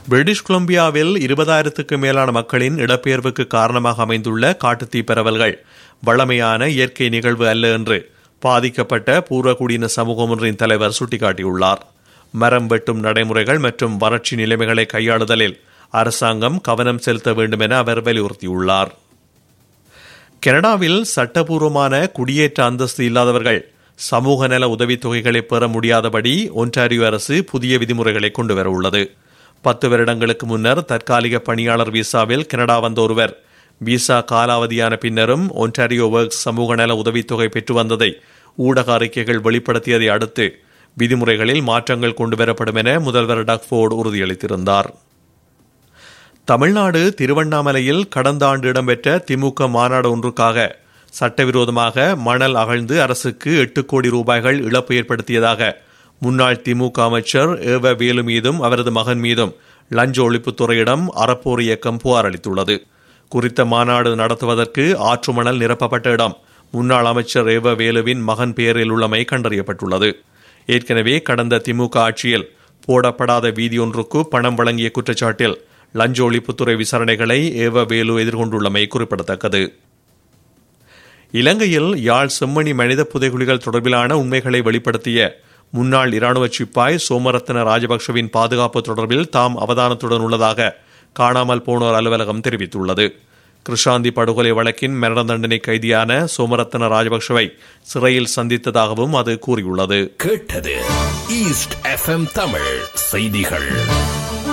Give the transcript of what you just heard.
British கொலம்பியாவில் இருபதாயிரத்துக்கு மேலான மக்களின் இடப்பெயர்வுக்கு காரணமாக அமைந்துள்ள காட்டுத்தீ பரவல்கள் வளமையான இயற்கை நிகழ்வு அல்ல என்று பாதிக்கப்பட்ட பூர்வகுடியின சமூகம் ஒன்றின் தலைவர் சுட்டிக்காட்டியுள்ளார் மரம் வெட்டும் நடைமுறைகள் மற்றும் வறட்சி நிலைமைகளை கையாளுதலில் அரசாங்கம் கவனம் செலுத்த வேண்டும் என அவர் வலியுறுத்தியுள்ளார் கனடாவில் சட்டபூர்வமான குடியேற்ற அந்தஸ்து இல்லாதவர்கள் சமூக நல உதவித்தொகைகளை பெற முடியாதபடி ஒன்டாரியோ அரசு புதிய விதிமுறைகளை கொண்டு வர உள்ளது பத்து வருடங்களுக்கு முன்னர் தற்காலிக பணியாளர் விசாவில் கனடா வந்த ஒருவர் விசா காலாவதியான பின்னரும் ஒன்டாரியோ ஒர்க்ஸ் சமூக நல உதவித்தொகை பெற்று வந்ததை ஊடக அறிக்கைகள் வெளிப்படுத்தியதை அடுத்து விதிமுறைகளில் மாற்றங்கள் கொண்டுவரப்படும் என முதல்வர் டக்ஃபோர்டு உறுதியளித்திருந்தார் தமிழ்நாடு திருவண்ணாமலையில் கடந்த ஆண்டு இடம்பெற்ற திமுக மாநாடு ஒன்றுக்காக சட்டவிரோதமாக மணல் அகழ்ந்து அரசுக்கு எட்டு கோடி ரூபாய்கள் இழப்பு ஏற்படுத்தியதாக முன்னாள் திமுக அமைச்சர் ஏவ வேலு மீதும் அவரது மகன் மீதும் லஞ்ச ஒழிப்புத்துறையிடம் அறப்போர் இயக்கம் புகார் அளித்துள்ளது குறித்த மாநாடு நடத்துவதற்கு ஆற்று மணல் நிரப்பப்பட்ட இடம் முன்னாள் அமைச்சர் ஏவ வேலுவின் மகன் பெயரில் உள்ளமை கண்டறியப்பட்டுள்ளது ஏற்கனவே கடந்த திமுக ஆட்சியில் போடப்படாத வீதியொன்றுக்கு பணம் வழங்கிய குற்றச்சாட்டில் லஞ்ச ஒழிப்புத்துறை விசாரணைகளை ஏவ வேலு எதிர்கொண்டுள்ளமை குறிப்பிடத்தக்கது இலங்கையில் யாழ் செம்மணி மனித புதைகுழிகள் தொடர்பிலான உண்மைகளை வெளிப்படுத்திய முன்னாள் இராணுவ சிப்பாய் சோமரத்ன ராஜபக்சவின் பாதுகாப்பு தொடர்பில் தாம் அவதானத்துடன் உள்ளதாக காணாமல் போனோர் அலுவலகம் தெரிவித்துள்ளது கிருஷாந்தி படுகொலை வழக்கின் மரண தண்டனை கைதியான சோமரத்ன ராஜபக்சவை சிறையில் சந்தித்ததாகவும் அது கூறியுள்ளது கேட்டது ஈஸ்ட் எஃப்எம் தமிழ் செய்திகள்